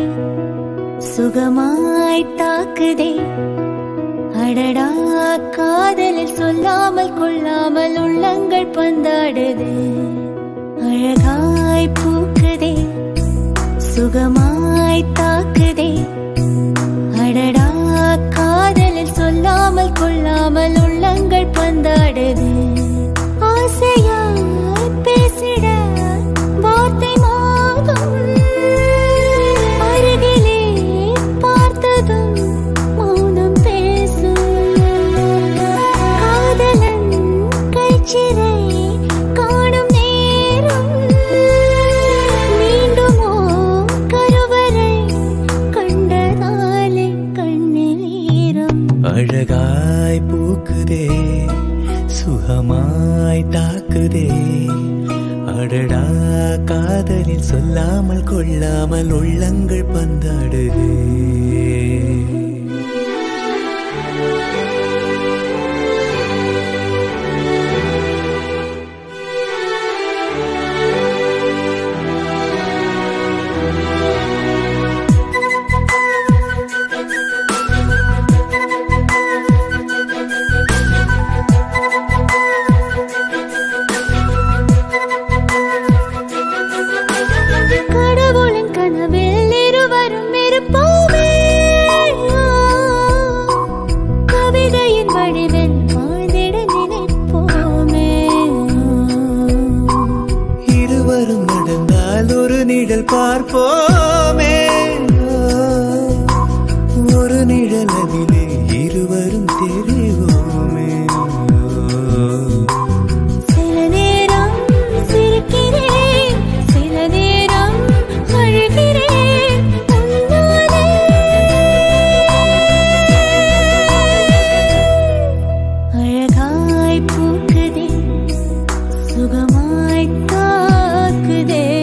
சுகமாய் தாக்குதே அடடா காதலில் சொல்லாமல் கொள்ளாமல் உள்ளங்கள் பந்தாடுது அழகாய் பூக்குதே சுகமாய் தாக்குதே அடடா காதலில் சொல்லாமல் கொள்ளாமல் உள்ளங்கள் பந்தாடுது ஆசையாய் பேசிட வார்த்தை மோகம் அருகிலே பார்த்ததும் மௌனம் பேசும் காதலன் கைச்சிறை காணும் நேரம் மீண்டுமோ கருவறை கண்டதாலே கண்ணில் ஈரம் அழகாய் பூக்குதே சுகமாய் தாக்குதே அடடா காதலில் சொல்லாமல் கொள்ளாமல் உள்ளங்கள் பந்தாடுதே கடவுளின் கனவில் இருவரும் இருப்போமே கவிதையின் வடிவில் வாழ்ந்திட நினைப்போமே இருவரும் நடந்தால் ஒரு நிழல் பார்ப்போமே ஒரு நிழல் அதிலே இருவரும் தெரிவோமே சில நேரம் சிரிக்கிறேன் சில நேரம் அழுகிறேன் உன்னாலே அழகாய் பூக்குதே சுகமாய் தாக்குதே